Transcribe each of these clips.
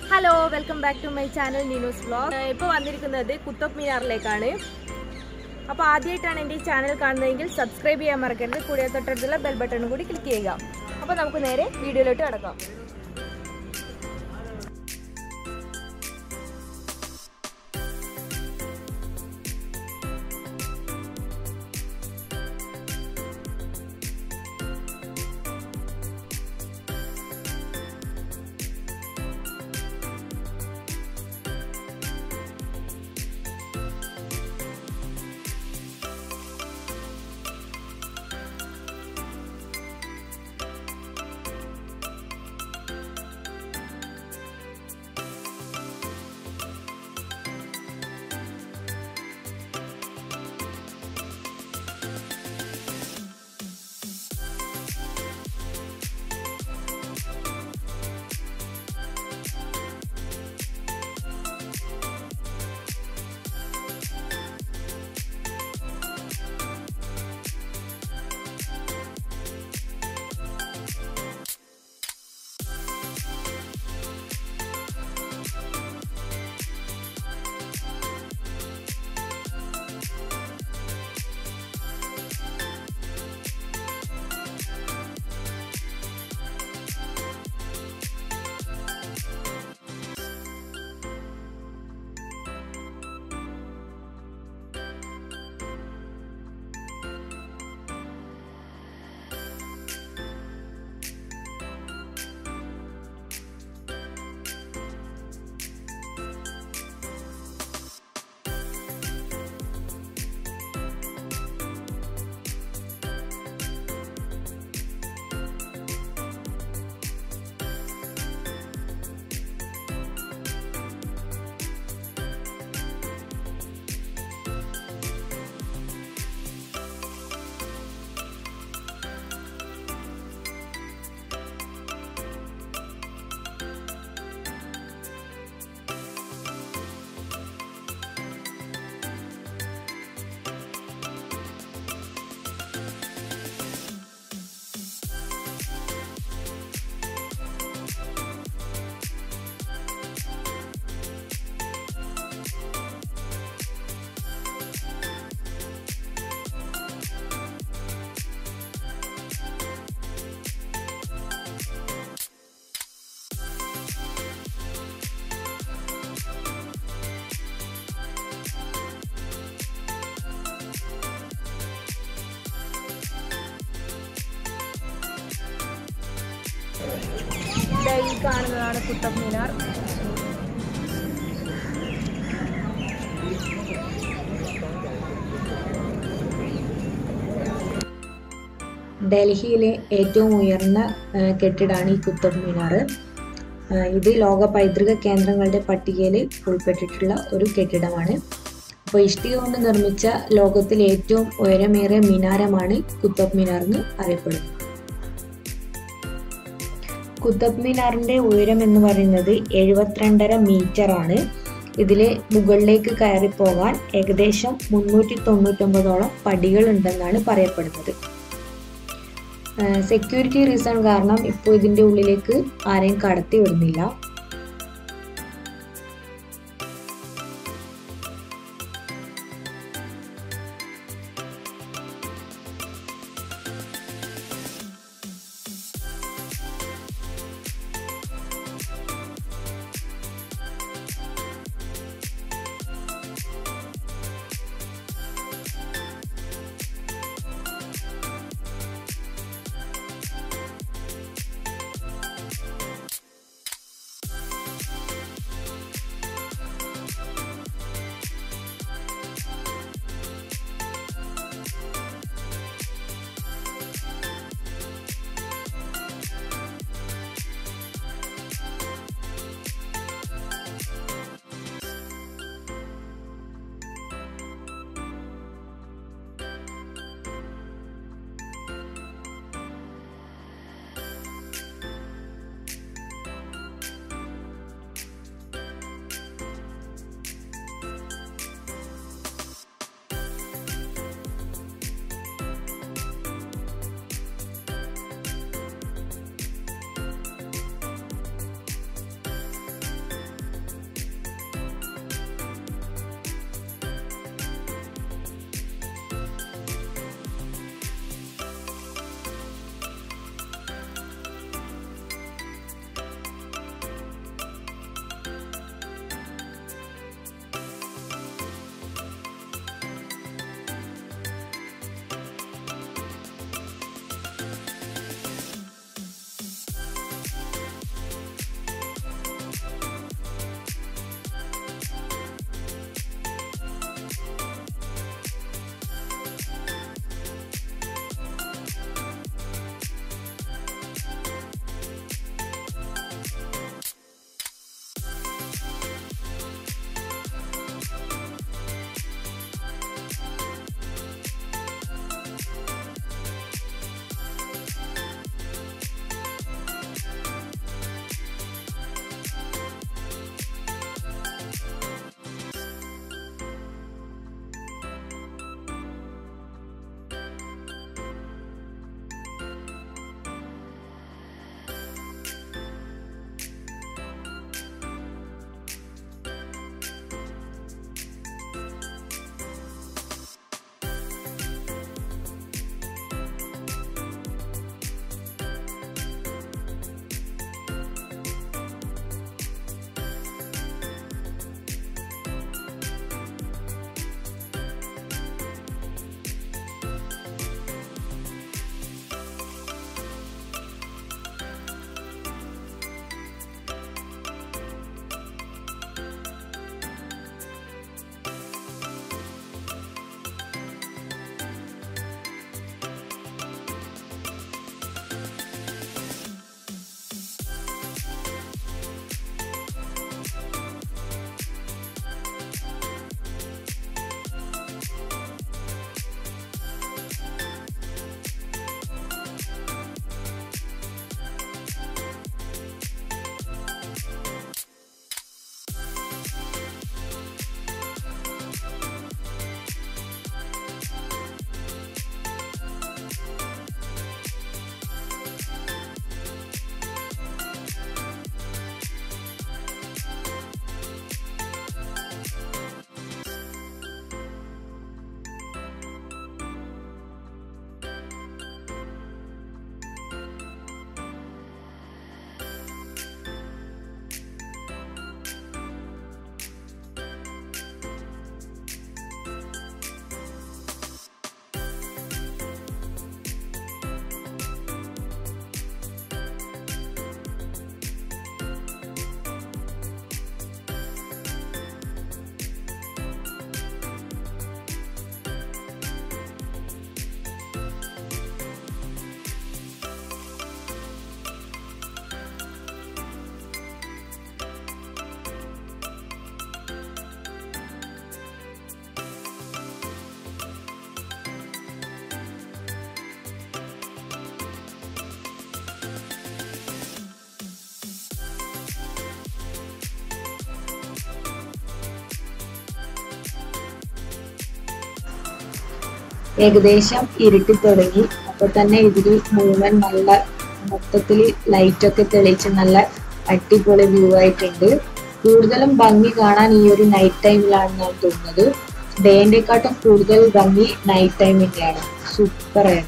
hello welcome back to my channel Neenu's vlog ഇപ്പോൾ വന്നിരിക്കുന്നത് കുത്തബ് മീനാറിലേക്കാണ് അപ്പോൾ ആദ്യമായിട്ടാണ് എൻ്റെ ഈ ചാനൽ കാണുന്നതെങ്കിൽ സബ്സ്ക്രൈബ് ചെയ്യാൻ മറക്കരുത് കൂടിയ തൊട്ടടുത്തുള്ള ബെൽ ബട്ടണും കൂടി ക്ലിക്ക് ചെയ്യുക അപ്പോൾ നമുക്ക് നേരെ വീഡിയോയിലോട്ട് കിടക്കാം ദേ ഈ കാണുന്നതാണ് കുത്തബ് മീനാർ ഡൽഹിയിലെ ഏറ്റവും ഉയർന്ന ആ, കെട്ടിടമാണ് ഈ കുത്തബ് മിനാർ ആ, ഇത് ലോക പൈതൃക കേന്ദ്രങ്ങളുടെ പട്ടികയിൽ ഉൾപ്പെട്ടിട്ടുള്ള ഒരു കെട്ടിടമാണ് അപ്പോൾ ഇഷ്ടിക കൊണ്ട് നിർമ്മിച്ച ലോകത്തിലെ ഏറ്റവും ഉയരമേറിയ മിനാരമാണ് കുത്തബ് മിനാർ എന്ന് അറിയപ്പെടുന്നത് കുത്തബ് മിനാറിന്റെ ഉയരം എന്ന് പറയുന്നത് എഴുപത്തിരണ്ടര മീറ്റർ ആണ് ഇതിലെ മുകളിലേക്ക് കയറി പോകാൻ ഏകദേശം മുന്നൂറ്റി തൊണ്ണൂറ്റൊമ്പതോളം പടികൾ ഉണ്ടെന്നാണ് പറയപ്പെടുന്നത് സെക്യൂരിറ്റി റീസൺ കാരണം ഇപ്പോൾ ഇതിന്റെ ഉള്ളിലേക്ക് ആരെയും കടത്തി വിടുന്നില്ല ഏകദേശം ഇരുട്ടി തുടങ്ങി അപ്പൊ തന്നെ ഇതിൽ മുഴുവൻ നല്ല മൊത്തത്തിൽ ലൈറ്റൊക്കെ തെളിയിച്ച് നല്ല അടിപൊളി വ്യൂ ആയിട്ടുണ്ട് കൂടുതലും ഭംഗി കാണാൻ ഈ ഒരു നൈറ്റ് ടൈമിലാണെന്നാണ് തോന്നുന്നത് ഡേന്റെക്കാട്ടും കൂടുതൽ ഭംഗി നൈറ്റ് ടൈമിന്റെയാണ് സൂപ്പറാണ്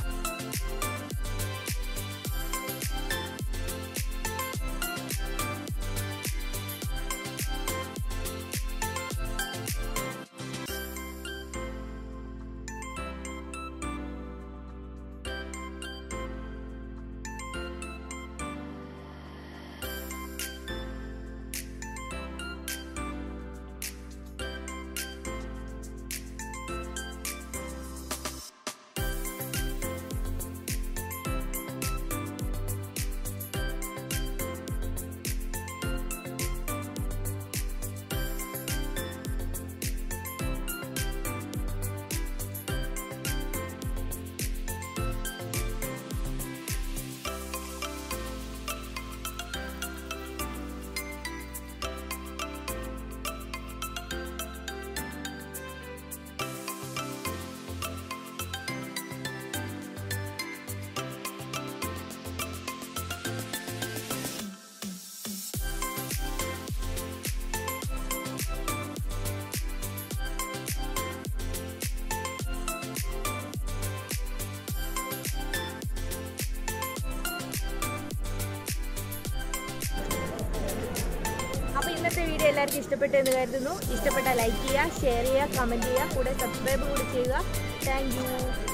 അപ്പോൾ ഇന്നത്തെ വീഡിയോ എല്ലാവർക്കും ഇഷ്ടപ്പെട്ടു എന്ന് കരുതുന്നു ഇഷ്ടപ്പെട്ടാൽ ലൈക്ക് ചെയ്യുക ഷെയർ ചെയ്യുക കമൻറ്റ് ചെയ്യുക കൂടെ സബ്സ്ക്രൈബ് കൂടി ചെയ്യുക താങ്ക്